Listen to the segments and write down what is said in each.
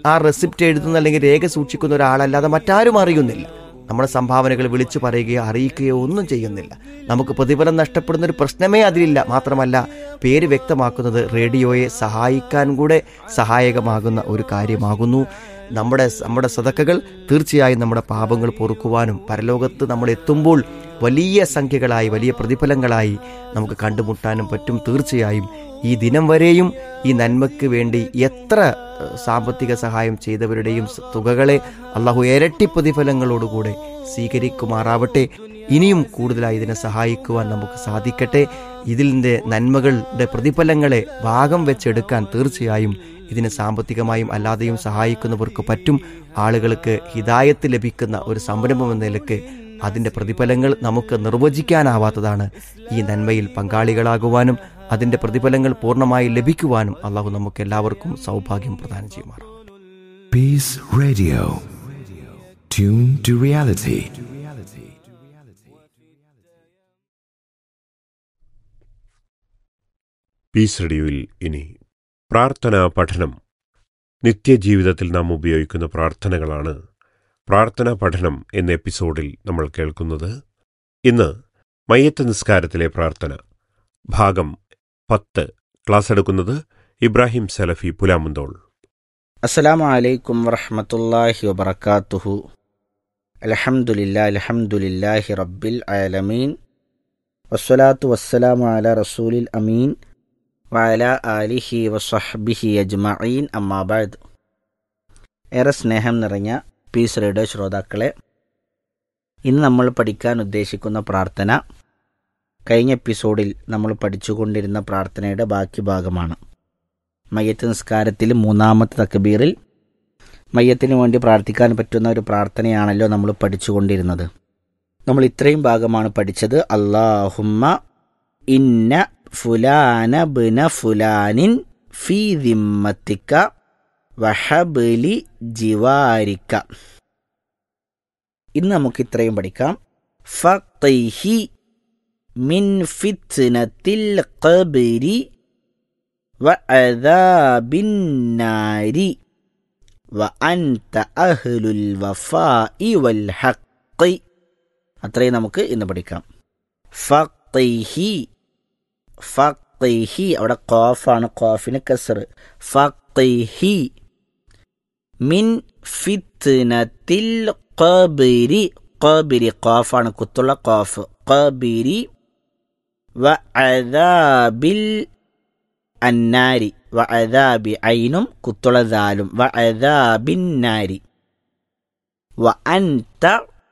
ആ റെസിപ്റ്റ് എഴുതുന്ന അല്ലെങ്കിൽ രേഖ സൂക്ഷിക്കുന്ന ഒരാളല്ലാതെ മറ്റാരും അറിയുന്നില്ല നമ്മുടെ സംഭാവനകൾ വിളിച്ചു പറയുകയോ അറിയിക്കുകയോ ഒന്നും ചെയ്യുന്നില്ല നമുക്ക് പ്രതിഫലം നഷ്ടപ്പെടുന്ന ഒരു പ്രശ്നമേ അതിലില്ല മാത്രമല്ല പേര് വ്യക്തമാക്കുന്നത് റേഡിയോയെ സഹായിക്കാൻ കൂടെ സഹായകമാകുന്ന ഒരു കാര്യമാകുന്നു നമ്മുടെ നമ്മുടെ സതക്കകൾ തീർച്ചയായും നമ്മുടെ പാപങ്ങൾ പൊറുക്കുവാനും പരലോകത്ത് നമ്മൾ എത്തുമ്പോൾ വലിയ സംഖ്യകളായി വലിയ പ്രതിഫലങ്ങളായി നമുക്ക് കണ്ടുമുട്ടാനും പറ്റും തീർച്ചയായും ഈ ദിനം വരെയും ഈ നന്മയ്ക്ക് വേണ്ടി എത്ര ഏഹ്, സാമ്പത്തിക സഹായം ചെയ്തവരുടെയും സ- തുകകളെ അള്ളാഹു ഇരട്ടി പ്രതിഫലങ്ങളോടുകൂടെ സ്വീകരിക്കുമാറാവട്ടെ ഇനിയും കൂടുതലായി ഇതിനെ സഹായിക്കുവാൻ നമുക്ക് സാധിക്കട്ടെ ഇതിൻ്റെ നന്മകളുടെ പ്രതിഫലങ്ങളെ ഭാഗം വെച്ചെടുക്കാൻ തീർച്ചയായും ഇതിന് സാമ്പത്തികമായും അല്ലാതെയും സഹായിക്കുന്നവർക്ക് പറ്റും ആളുകൾക്ക് ഹിതായത്ത് ലഭിക്കുന്ന ഒരു സംരംഭം എന്ന നിലക്ക് അതിൻ്റെ പ്രതിഫലങ്ങൾ നമുക്ക് നിർവചിക്കാനാവാത്തതാണ് ഈ നന്മയിൽ പങ്കാളികളാകുവാനും അതിൻ്റെ പ്രതിഫലങ്ങൾ പൂർണ്ണമായി ലഭിക്കുവാനും അള്ളാഹു നമുക്ക് എല്ലാവർക്കും സൗഭാഗ്യം പ്രദാനം ചെയ്യുമാറാം Peace Radio. Tune to reality. Peace റേഡിയോയിൽ ഇനി പ്രാർത്ഥനാ പഠനം നിത്യജീവിതത്തിൽ നാം ഉപയോഗിക്കുന്ന പ്രാർത്ഥനകളാണ് പ്രാർത്ഥനാ പഠനം എന്ന എപ്പിസോഡിൽ നമ്മൾ കേൾക്കുന്നത് ഇന്ന് മയ്യത്ത് നിസ്കാരത്തിലെ പ്രാർത്ഥന ഭാഗം പത്ത് ക്ലാസ് എടുക്കുന്നത് ഇബ്രാഹിം സലഫി പുലാമുന്തോൾ അസ്സലാമു അലൈക്കും വറഹ്മത്തുള്ളാഹി വബറകാതുഹു അൽഹംദുലില്ലാ അൽഹംദുലില്ലാഹി റബ്ബിൽ ആലമീൻ വസ്സലാത്തു വസ്സലാമു അലാ റസൂലിൽ അമീൻ വഅല ആലിഹി വസഹ്ബിഹി അജ്മഈൻ അമ്മാ ബഅദ് ഏറെ സ്നേഹം നിറഞ്ഞ പീസ് റേഡിയോ ശ്രോതാക്കളെ ഇന്ന് നമ്മൾ പഠിക്കാൻ ഉദ്ദേശിക്കുന്ന പ്രാർത്ഥന കഴിഞ്ഞ എപ്പിസോഡിൽ നമ്മൾ പഠിച്ചുകൊണ്ടിരുന്ന പ്രാർത്ഥനയുടെ ബാക്കി ഭാഗമാണ് മയ്യത്ത് നിസ്കാരത്തിൽ മൂന്നാമത്തെ തക്ബീറിൽ മയ്യത്തിന് വേണ്ടി പ്രാർത്ഥിക്കാൻ പറ്റുന്ന ഒരു പ്രാർത്ഥനയാണല്ലോ നമ്മൾ പഠിച്ചുകൊണ്ടിരുന്നത് നമ്മൾ ഇത്രയും ഭാഗമാണ് പഠിച്ചത് അള്ളാഹുമ്മ ഇന്ന ഫുലാന ബിന ഫുലാനിൻ ഫീ ദിമ്മത്തിക്ക വഹബലി ജിവാരിക്ക ഇന്ന് നമുക്ക് ഇത്രയും പഠിക്കാം ഫഖൈഹി മിൻ ഫിത്നത്തിൽ ഖബരി وعذاب النار وأنت أهل الوفاء والحق അത്രയും നമുക്ക് ഇന്ന് പഠിക്കാം ഫഖൈഹി ഫഖൈഹി അവിടെ ഖാഫാണ് ഖാഫിന് കസർ ഫഖൈഹി മിൻ ഫിത്നത്തിൽ ഖബരി ഖബരി ഖാഫാണ് കുത്തുള്ള ഖാഫ് ഖബരി വഅദാബിൽ അന്നാരി വഅദാബി ഐനും കുത്തുള ദാലും വഅദാബിന്നാരി വ അൻത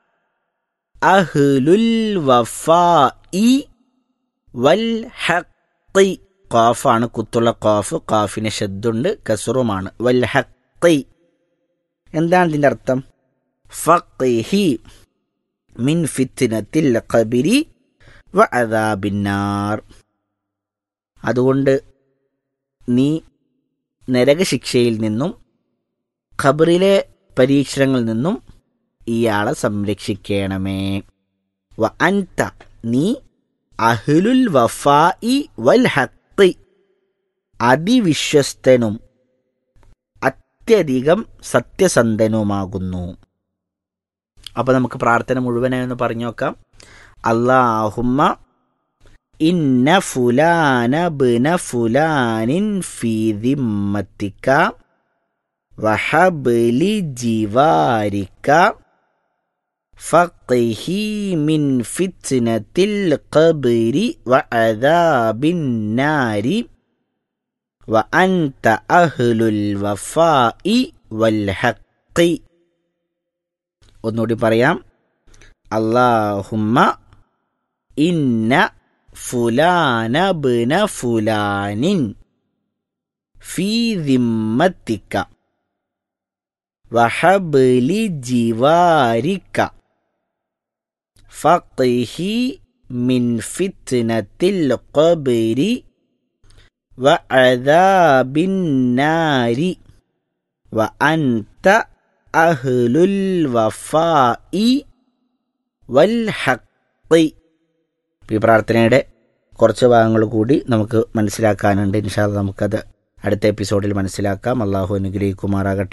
അഹ്ലുൽ വഫാഇ വൽ ഹഖി ഖാഫാണ് കുത്തുള്ള ഖാഫ് ഖാഫിന് ഷദ്ദുണ്ട് കസറുമാണ് വൽ ഹഖി എന്താണ് ഇതിന്റെ അർത്ഥം ഫഖിഹി മിൻ ഫിത്നത്തിൽ ഖബരി വ അദാബിന്നാർ അതുകൊണ്ട് നീ നരകശിക്ഷയിൽ നിന്നും ഖബറിലെ പരീക്ഷണങ്ങളിൽ നിന്നും ഇയാളെ സംരക്ഷിക്കണമേ വ അൻത നീ അഹ്ലുൽ വഫായി വൽ ഹഖി അതിവിശ്വസ്തനും അത്യധികം സത്യസന്ധനുമാകുന്നു അപ്പൊ നമുക്ക് പ്രാർത്ഥന മുഴുവനായി ഒന്ന് പറഞ്ഞു നോക്കാം അള്ളാഹുമ്മ ഇന്ന ഫുലാന ബിന ഫുലാനിൻ ഫീ ദിമ്മത്തിക്ക വഹബലി ജിവാരിക്ക ഫഖിഹി മിൻ ഫിത്നത്തിൽ ഖബരി വഅദാബിൻ നാരി വഅൻത അഹ്ലുൽ വഫാഇ വൽ ഹഖി ഒന്നുകൂടി പറയാം അല്ലാഹുമ്മ ഇന്ന ഫുലാന ബിന ഫുലാനിൻ ഫീ ദിമ്മത്തിക്ക വഹബലി ജിവാരിക്ക ഫഖിഹി മിൻ ഫിത്നത്തിൽ ഖബരി വഅദാബിൻ നാരി വഅൻത അഹ്ലുൽ വഫാഇ വൽ ഹഖി ഈ പ്രാർത്ഥനയുടെ കുറച്ച് ഭാഗങ്ങൾ കൂടി നമുക്ക് മനസ്സിലാക്കാനുണ്ട് ഇൻഷാല്ല നമുക്കത് അടുത്ത എപ്പിസോഡിൽ മനസ്സിലാക്കാം അള്ളാഹു അനുഗ്രഹിക്കുമാറാകട്ടെ